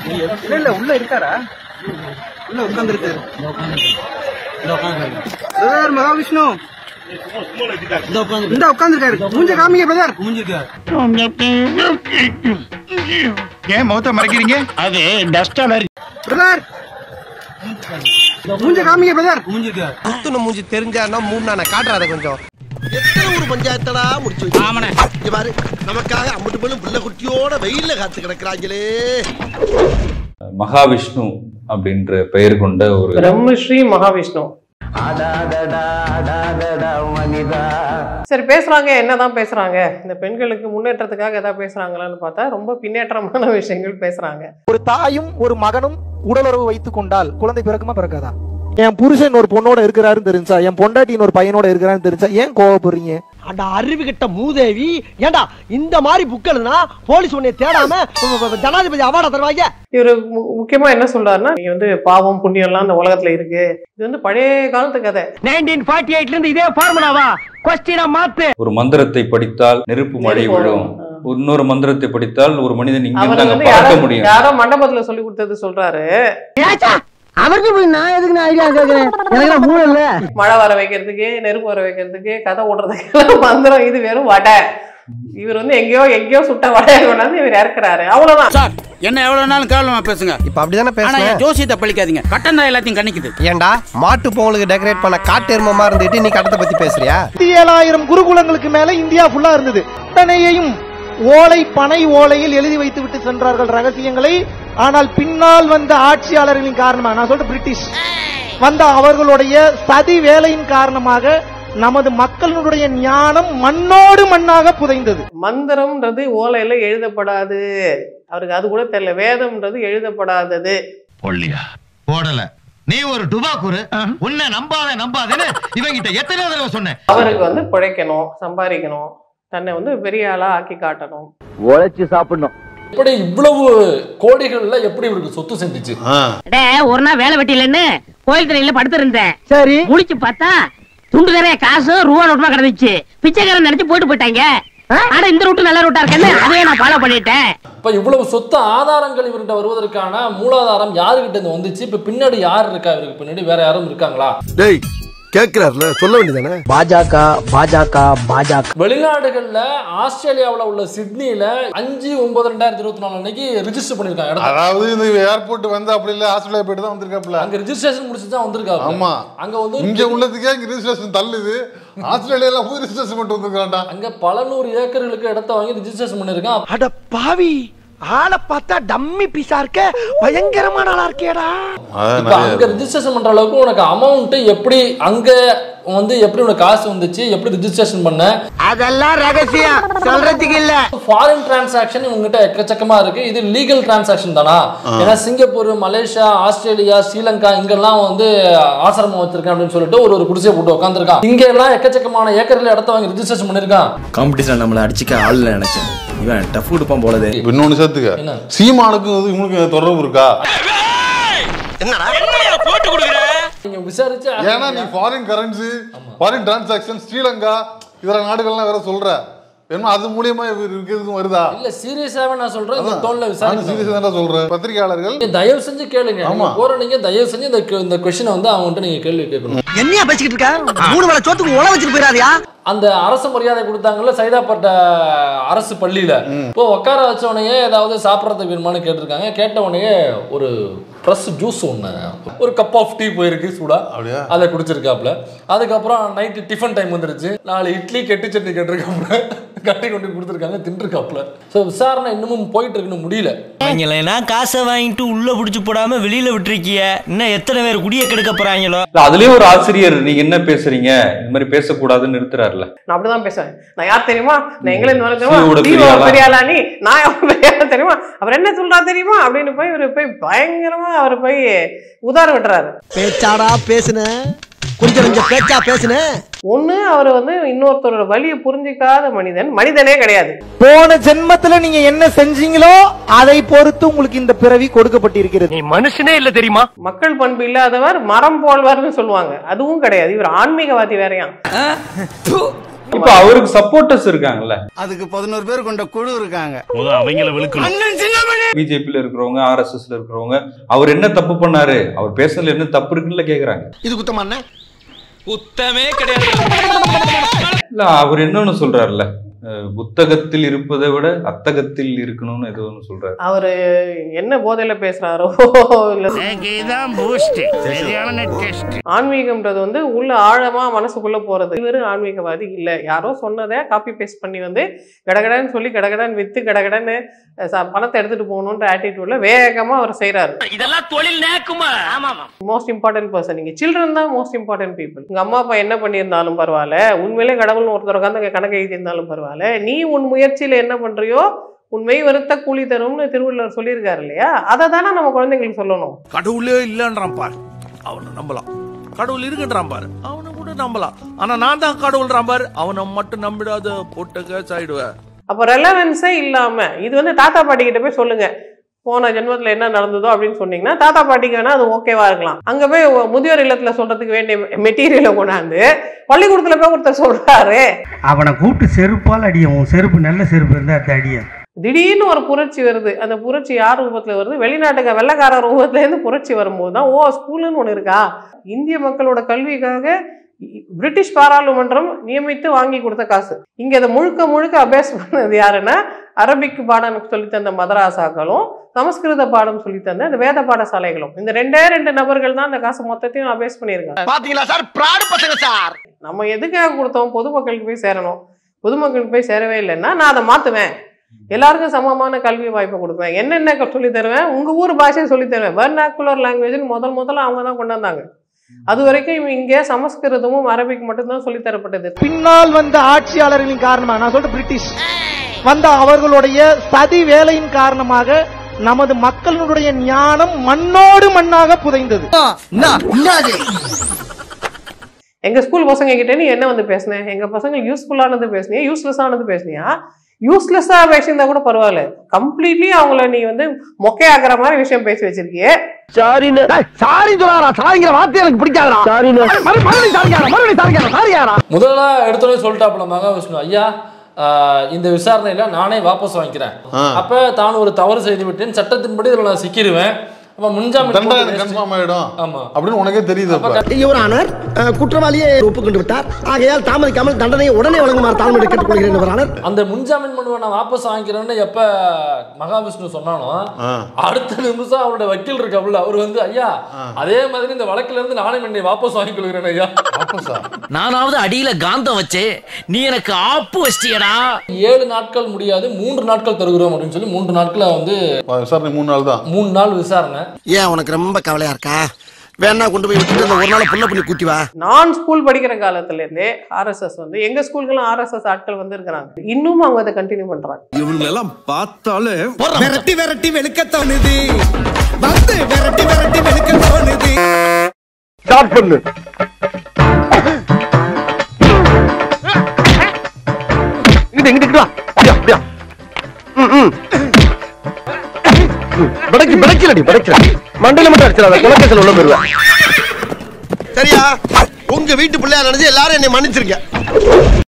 இல்ல இல்ல உள்ள இருக்காரா உள்ள உட்கார்ந்துருக்காரு பிரதர் மகாவிஷ்ணு இந்த உட்கார்ந்துருக்காரு மூஞ்ச காமிங்க பிரதர் ஏன் முகத்தை மறைக்கிறீங்க அது டஸ்ட் அலர்ஜி பிரதர் மூஞ்ச காமிங்க பிரதர் குத்துன மூஞ்சி தெரிஞ்சாருன்னா மூணு நானே காட்டுறாத கொஞ்சம் எத்தனை ஒரு பஞ்சாயத்தடா முடிச்சு வச்சு ஆமாண்ணே. இங்க பாரு நமக்காக அம்பட்டு பேரும் பிள்ளை குட்டியோட வெயில்ல காத்து கிடக்குறாங்களே மகாவிஷ்ணு அப்படின்ற பெயர் கொண்ட ஒரு பிரம்மஸ்ரீ மகாவிஷ்ணு சரி பேசுறாங்க என்னதான் பேசுறாங்க இந்த பெண்களுக்கு முன்னேற்றத்துக்காக ஏதாவது பேசுறாங்களான்னு பார்த்தா ரொம்ப பின்னேற்றமான விஷயங்கள் பேசுறாங்க ஒரு தாயும் ஒரு மகனும் உடலுறவு வைத்துக் கொண்டால் குழந்தை பிறக்குமா பிறக்காதா என் புருஷன் ஒரு பொண்ணோட இருக்கிறாருன்னு தெரிஞ்சா என் பொண்டாட்டின் ஒரு பையனோட இருக்கிறாருன்னு தெரிஞ்சா ஏன் கோவப்படுறீங்க அட அறிவு கிட்ட மூதேவி ஏண்டா இந்த மாதிரி புக் எழுதுனா போலீஸ் உன்னை தேடாம ஜனாதிபதி அவார்டா தருவாங்க இவர் முக்கியமா என்ன சொல்றாருன்னா நீ வந்து பாவம் புண்ணியம் எல்லாம் இந்த உலகத்துல இருக்கு இது வந்து பழைய காலத்து கதை நைன்டீன் ஃபார்ட்டி எயிட்ல இருந்து இதே ஃபார்முலாவா கொஸ்டினா மாத்து ஒரு மந்திரத்தை படித்தால் நெருப்பு மழை நெருப்பு விழும் வரும். இன்னொரு மந்திரத்தை படித்தால் ஒரு மனிதன் இங்க அவர் இருந்து வந்து அங்க யாரோ பார்க்க முடியும் யாரோ மண்டபத்துல சொல்லி கொடுத்தது சொல்றாரு அவருக்கு போய் நான் எதுக்கு நான் ஐடியா கேக்குறேன் எனக்கு மூணு இல்ல மழை வர வைக்கிறதுக்கு நெருப்பு வர வைக்கிறதுக்கு கதை ஓடுறதுக்கு எல்லாம் மந்திரம் இது வெறும் வடை இவர் வந்து எங்கேயோ எங்கேயோ சுட்ட வடையை கொண்டாந்து இவர் இறக்குறாரு அவ்வளவுதான் சார் என்ன எவ்வளவு நாளும் கேவலமா பேசுங்க இப்ப அப்படிதானே ஆனா பேசுறேன் என் ஜோசியத்தை பழிக்காதீங்க கட்டம் தான் எல்லாத்தையும் கணிக்குது ஏண்டா மாட்டு பொங்கலுக்கு டெக்கரேட் பண்ண காட்டெருமமா இருந்துட்டு நீ கட்டத்தை பத்தி பேசுறியா இருபத்தி ஏழாயிரம் குருகுலங்களுக்கு மேல இந்தியா ஃபுல்லா இருந்தது அத்தனையையும் ஓலை பனை ஓலையில் எழுதி வைத்து விட்டு சென்றார்கள் ரகசியங்களை ஆனால் பின்னால் வந்த ஆட்சியாளர்களின் காரணமாக நான் சொல்றேன் பிரிட்டிஷ் வந்த அவர்களுடைய சதி வேலையின் காரணமாக நமது மக்களுடைய ஞானம் மண்ணோடு மண்ணாக புதைந்தது மந்திரம்ன்றது ஓலையில எழுதப்படாது அவருக்கு அது கூட தெரியல வேதம்ன்றது எழுதப்படாதது பொல்லியா போடல நீ ஒரு டுபாக்குரு உன்னை நம்பாத நம்பாதேன்னு இவங்கிட்ட எத்தனை தடவை சொன்னேன் அவருக்கு வந்து பிழைக்கணும் சம்பாதிக்கணும் தன்னை வந்து பெரிய ஆளா ஆக்கி காட்டணும் உழைச்சு சாப்பிடணும் இப்படி இவ்வளவு கோடிகள்ல எப்படி இவருக்கு சொத்து செஞ்சுச்சு ஒரு நாள் வேலை வெட்டிலன்னு கோயில் தரையில படுத்திருந்தேன் சரி முழிச்சு பார்த்தா துண்டு நிறைய காசு ரூபா நோட்டுமா கிடந்துச்சு பிச்சைக்காரன் நினைச்சு போயிட்டு போயிட்டாங்க ஆனா இந்த ரூட்டு நல்ல ரூட்டா இருக்கேன்னு அதே நான் ஃபாலோ பண்ணிட்டேன் இப்ப இவ்வளவு சொத்து ஆதாரங்கள் இவர்கிட்ட வருவதற்கான மூலாதாரம் யாருகிட்ட இருந்து வந்துச்சு இப்ப பின்னாடி யார் இருக்கா இவருக்கு பின்னாடி வேற யாரும் இருக்காங்களா டேய் கேக்குறாருல சொல்ல வேண்டியதானே பாஜக பாஜக பாஜக வெளிநாடுகள்ல ஆஸ்திரேலியாவுல உள்ள சிட்னில அஞ்சு ஒன்பது ரெண்டாயிரத்தி இருபத்தி நாலு அன்னைக்கு ரிஜிஸ்டர் பண்ணிருக்காங்க இடத்த அதாவது இந்த ஏர்போர்ட் வந்து அப்படி இல்ல ஆஸ்திரேலியா போயிட்டு தான் வந்திருக்காப்ல அங்க ரிஜிஸ்ட்ரேஷன் முடிச்சு தான் வந்திருக்காங்க ஆமா. அங்க வந்து இங்க உள்ளதுக்கே இங்க ரிஜிஸ்ட்ரேஷன் தள்ளுது ஆஸ்திரேலியால போய் ரிஜிஸ்ட்ரேஷன் பண்ணிட்டு வந்திருக்கான்டா அங்க பல நூறு ஏக்கர்களுக்கு இடத்த வாங்கி ரிஜிஸ்ட்ரேஷன் பண்ணிருக்கான் அட பாவி ஆளை பார்த்தா டம்மி பீஸா இருக்க பயங்கரமான ஆளா இருக்கேடா இப்ப அங்க ரிஜிஸ்ட்ரேஷன் பண்ற அளவுக்கு உனக்கு அமௌண்ட் எப்படி அங்க வந்து எப்படி உனக்கு காசு வந்துச்சு எப்படி ரிஜிஸ்ட்ரேஷன் பண்ண அதெல்லாம் ரகசியம் சொல்றதுக்கு இல்ல ஃபாரின் டிரான்சாக்ஷன் உங்ககிட்ட எக்கச்சக்கமா இருக்கு இது லீகல் டிரான்சாக்ஷன் தானா ஏன்னா சிங்கப்பூர் மலேசியா ஆஸ்திரேலியா ஸ்ரீலங்கா இங்கெல்லாம் வந்து ஆசிரமம் வச்சிருக்கேன் அப்படின்னு சொல்லிட்டு ஒரு ஒரு குடிசையை போட்டு உட்காந்துருக்கான் இங்க எல்லாம் எக்கச்சக்கமான ஏக்கர்ல இடத்த வாங்கி ரிஜிஸ்ட்ரேஷன் பண்ணிருக்கான் காம்படிஷன் நம்மளை அடிச்சுக்க ஆள் நினைச்சேன் இவன் டஃப் கொடுப்பான் போலதே இன்னொன்னு சேர்த்துக்க என்ன? சீமானுக்கும் இவனுக்கு தொடர்பு இருக்கா என்னடா நீங்க விசாரிச்சு ஏன்னா நீ foreign currency foreign transaction Sri Lanka இதர நாடுகள்லாம் வேற சொல்ற வேணுமா அது மூலியமா இவர் இருக்கிறதுக்கும் வருதா இல்ல சீரியஸாவே நான் சொல்றேன் இந்த டோன்ல நானும் விசாரிச்சு சீரியஸா தான் சொல்றேன் பத்திரிகையாளர்கள் நீங்க தயவு செஞ்சு கேளுங்க ஆமா. நீங்க போற நீங்க தயவு செஞ்சு இந்த que- இந்த கொஸ்டினை வந்து அவங்ககிட்ட நீங்க கேள்வி கேட்கணும் என்னையா பேசிக்கிட்டு இருக்க மூணு வேளை சோத்துக்கு உழ வச்சுட்டு போயிடாதியா அந்த அரசு மரியாதை கொடுத்தாங்கல்ல சைதாப்பட்ட அரசு பள்ளியில இப்போ உட்கார வச்ச உடனே ஏதாவது சாப்பிட்றதுக்கு வேணுமான்னு கேட்டிருக்காங்க கேட்ட உடனே ஒரு ப்ரெஸ் ஜூஸ் ஒன்று ஒரு கப் ஆஃப் டீ போயிருக்கு சூடா அப்படியா? அதை குடிச்சிருக்காப்புல அதுக்கப்புறம் நைட்டு டிஃபன் டைம் வந்துருச்சு நாலு இட்லி கெட்டி சட்னி கேட்டிருக்காப்புல கட்டி கொண்டு கொடுத்துருக்காங்க தின்றுருக்காப்புல ஸோ விசாரணை இன்னமும் போயிட்டு இருக்குன்னு முடியல அவங்களா காசை வாங்கிட்டு உள்ள புடிச்சு போடாம வெளியில விட்டுருக்கிய இன்னும் எத்தனை பேர் குடிய கெடுக்க போறாங்களோ இல்ல, அதுலயும் ஒரு ஆசிரியர் நீங்க என்ன பேசுறீங்க இந்த மாதிரி பேசக்கூடாதுன்னு நிறுத்துறாருல நான் அப்படிதான் பேசுவேன் நான் யார் தெரியுமா நான் எங்களை இருந்து வரேன் சீவோட தெரியுமா பெரிய ஆளா? பெரிய ஆளா நீ நான் எவ்வளவு பெரிய ஆளா தெரியுமா அவர் என்ன சொல்றா தெரியுமா அப்படின்னு போய் இவர் போய் பயங்கரமா அவர் போய் உதாரம் விட்டுறாரு பேச்சாடா பேசுன கொஞ்சம் கொஞ்சம் பேச்சா பேசுன ஒண்ணு அவர் வந்து இன்னொருத்தரோட வலியை புரிஞ்சிக்காத மனிதன் மனிதனே கிடையாது போன ஜென்மத்துல நீங்க என்ன செஞ்சீங்களோ அதை பொறுத்து உங்களுக்கு இந்த பிறவி கொடுக்கப்பட்டிருக்கிறது நீ மனுஷனே இல்ல தெரியுமா மக்கள் பண்பு இல்லாதவர் மரம் போல்வார்னு சொல்லுவாங்க அதுவும் கிடையாது இவர் ஆன்மீகவாதி வேறையாம் இப்ப அவருக்கு சப்போர்ட்டர்ஸ் இருக்காங்கல்ல அதுக்கு பதினோரு பேர் கொண்ட குழு இருக்காங்க அவங்கள விழுக்கணும் பிஜேபில இருக்கிறவங்க ஆர்எஸ்எஸ்ல இருக்கிறவங்க அவர் என்ன தப்பு பண்ணாரு அவர் பேசுனதுல என்ன தப்பு இருக்குன்னு கேக்குறாங்க இது குத்தமான குத்தமே கிடையாது இல்ல அவர் என்னன்னு சொல்றாருல்ல அஹ் புத்தகத்தில் இருப்பதை விட அத்தகத்தில் இருக்கணும்னு ஏதோ ஒன்று சொல்றாரு அவரு என்ன போதையில பேசுறாரோ இல்ல ஆன்மீகம்ன்றது வந்து உள்ள ஆழமா மனசுக்குள்ள போறது இவரு ஆன்மீகவாதி இல்ல யாரோ சொன்னதை காப்பி பேஸ்ட் பண்ணி வந்து கடகடன்னு சொல்லி கடகடன் வித்து கடகடன்னு அஹ், ச- பணத்தை எடுத்துட்டு போகணுன்ற ஆட்டிடியூட்ல வேகமா அவர் செய்றாரு இதெல்லாம் தொழில் நேக்குமா ஆமா மோஸ்ட் இம்பார்ட்டன்ட் பர்சன் நீங்க சில்ட்ரன் தான் மோஸ்ட் இம்பார்ட்டன்ட் பீப்புள் உங்க அம்மா அப்பா என்ன பண்ணியிருந்தாலும் பரவாயில்ல உண்மையிலே கடவுள்னு ஒருத்தர் உட்காந்து கணக்கு எழுதியிருந்தாலும் பரவாயில்ல நீ உன் முயற்சியில என்ன பண்றியோ உண்மை வருத்த கூலி தரும்னு திருவள்ளுவர் சொல்லியிருக்காரு இல்லையா அதை தானே நம்ம குழந்தைங்களுக்கு சொல்லணும் கடவுளே இல்லைன்றான் பாரு அவனை நம்பலாம் கடவுள் இருக்குன்றான் பாரு அவனை கூட நம்பலாம் ஆனா நான் தான் கடவுள்றான் பாரு அவனை மட்டும் நம்பிடாத போட்டுக்க சாயிடுவேன் அப்போ ரெலவென்ஸே இல்லாம இது வந்து தாத்தா பாட்டி கிட்ட போய் சொல்லுங்க போன ஜென்மத்துல என்ன நடந்ததோ அப்படின்னு சொன்னீங்கன்னா தாத்தா பாட்டிக்கு வேணா அது ஓகேவா இருக்கலாம் அங்க போய் ஒ- முதியோர் இல்லத்துல சொல்றதுக்கு வேண்டிய மெட்டீரியலை கொண்டாந்து பள்ளிக்கூடத்துல போய் ஒருத்தர் சொல்றாரு அவனை கூப்பிட்டு செருப்பால் அடியும் உன் செருப்பு நல்ல செருப்பு இருந்தா அந்த அடிய திடீர்னு ஒரு புரட்சி வருது அந்த புரட்சி யார் ரூபத்துல வருது வெளிநாட்டுக்கு வெள்ளக்கார ரூபத்துல இருந்து புரட்சி வரும்போது தான் ஓ ஸ்கூலுன்னு ஒன்று இருக்கா இந்திய மக்களோட கல்விக்காக இ- பிரிட்டிஷ் பாராளுமன்றம் நியமித்து வாங்கி கொடுத்த காசு இங்க இதை முழுக்க முழுக்க அபேஸ் பண்ணது யாருன்னா அரபிக் பாடம் சொல்லி தந்த மதராசாக்களும் சமஸ்கிருத பாடம் சொல்லி தந்த இந்த வேத பாடசாலைகளும் இந்த ரெண்டே ரெண்டு நபர்கள் தான் அந்த காசு மொத்தத்தையும் அபேஸ் பண்ணியிருக்காங்க பாத்தீங்களா சார் பிராடு பசங்க சார் நம்ம எதுக்காக கொடுத்தோம் பொதுமக்களுக்கு போய் சேரணும் பொதுமக்களுக்கு போய் சேரவே இல்லைன்னா நான் அதை மாத்துவேன் எல்லாருக்கும் சமமான கல்வி வாய்ப்பை கொடுப்பேன் என்னென்ன க- சொல்லித் தருவேன் உங்க ஊர் பாஷையை சொல்லித் தருவேன் வெர்னாக்குலர் லாங்குவேஜ்னு முதல் முதல்ல அவங்க தான் கொண்டு வந்தாங்க அது வரைக்கும் இங்கே சமஸ்கிருதமும் அரபிக் மட்டும்தான் சொல்லித் தரப்பட்டது பின்னால் வந்த ஆட்சியாளர்களின் காரணமாக நான் சொல்றேன் பிரிட்டிஷ் வந்த அவர்களுடைய சதி வேலையின் காரணமாக நமது மக்களுடைய ஞானம் மண்ணோடு மண்ணாக புதைந்தது எங்க ஸ்கூல் பசங்க கிட்ட நீ என்ன வந்து பேசுனேன் எங்க பசங்க யூஸ்ஃபுல்லானது பேசுனியா யூஸ்லெஸ் ஆனது பேசுனியா யூஸ்லெஸ்ஸா பேசியிருந்தா கூட பரவாயில்ல கம்ப்ளீட்லி அவங்கள நீ வந்து மொக்கையாக்குற மாதிரி விஷயம் பேசி வச்சிருக்கியே சாரின்னு சாரி சொல்லாரா சாரிங்கிற வார்த்தை எனக்கு பிடிக்காதடா சாரின்னு மறுபடியும் சாரிக்காரா மறுபடியும் சாரிக்காரா சாரியாரா முதல்ல எடுத்தோடனே சொல்லிட்டாப்புல மகாவிஷ்ணு ஐயா ஆஹ் இந்த விசாரணையில நானே வாபஸ் வாங்கிக்கிறேன் அப்ப தான் ஒரு தவறு செய்து விட்டேன் சட்டத்தின்படி இதுல நான் சிக்கிருவேன் அப்ப முன்ஜாமீன் தண்டனை போட்டு எனக்கு கன்ஃபார்ம் ஆயிடும் ஆமா அப்படின்னு உனக்கே தெரியுது அப்ப யுவர் ஆனர் குற்றவாளியை ஒப்புக்கொண்டு விட்டார் ஆகையால் தாமதிக்காமல் தண்டனையை உடனே வழங்குமாறு தாழ்மையை கேட்டுக்கொள்கிறேன் யுவர் ஆனர் அந்த முன்ஜாமீன் மனுவை நான் வாபஸ் வாங்கிக்கிறேன்னு எப்ப மகாவிஷ்ணு சொன்னானோ ஆ. அடுத்த நிமிஷம் அவரோட வக்கீல் இருக்காப்புல அவர் வந்து ஐயா அதே மாதிரி இந்த வழக்குல இருந்து நானே என்னை வாபஸ் வாங்கிக் கொள்கிறேன் ஐயா வாபஸா நானாவது அடியில காந்தம் வச்சே நீ எனக்கு ஆப்பு வச்சிட்டியடா ஏழு நாட்கள் முடியாது மூன்று நாட்கள் தருகிறோம் அப்படின்னு சொல்லி மூன்று நாட்களை வந்து விசாரணை மூணு நாள் தான் மூணு நாள் விசாரணை ஏன் உனக்கு ரொம்ப கவலையா இருக்கா வேணா கொண்டு போய் விட்டுட்டு அந்த ஒரு நாள் புள்ள பண்ணி கூட்டி வா நான் ஸ்கூல் படிக்கிற காலத்துல இருந்தே ஆர்எஸ்எஸ் வந்து எங்க ஸ்கூலுக்கெல்லாம் ஆர்எஸ்எஸ் ஆட்கள் வந்து இருக்கிறாங்க இன்னும் அவங்க அதை கண்டினியூ பண்றாங்க இவங்களெல்லாம் பார்த்தாலே விரட்டி விரட்டி வெளுக்க தோணுது வந்து விரட்டி விரட்டி வெளுக்க தோணுது ஸ்டார்ட் பண்ணு இங்கிட்டு இங்கிட்டு வா அப்படியா அப்படியா ம், ம். பிடைக்கு பிடைக்கலடி பிடைக்கல மண்டையில மட்டும் அடிச்சிடாத குலக்கத்தில் உள்ள போயிருவேன் சரியா உங்க வீட்டு பிள்ளையா நினைச்சு எல்லாரும் என்னை மன்னிச்சிருக்க